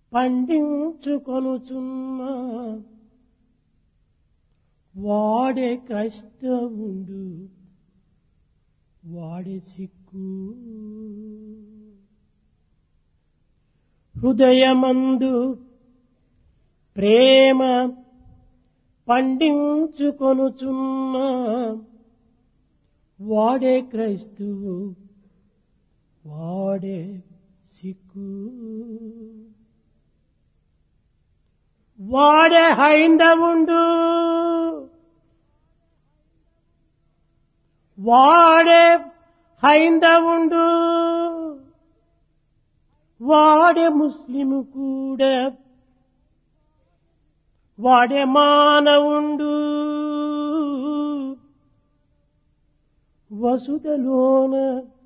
పండించుకొనుచున్న వాడే క్రైస్తవుండు వాడే సిక్కు హృదయమందు ప్రేమ పండించుకొనుచున్న వాడే క్రైస్తువు వాడే సిక్కు వాడే హైందవుండు వాడే హైందవుండు వాడే ముస్లిము కూడా వాడే మానవుండు వసుదలోన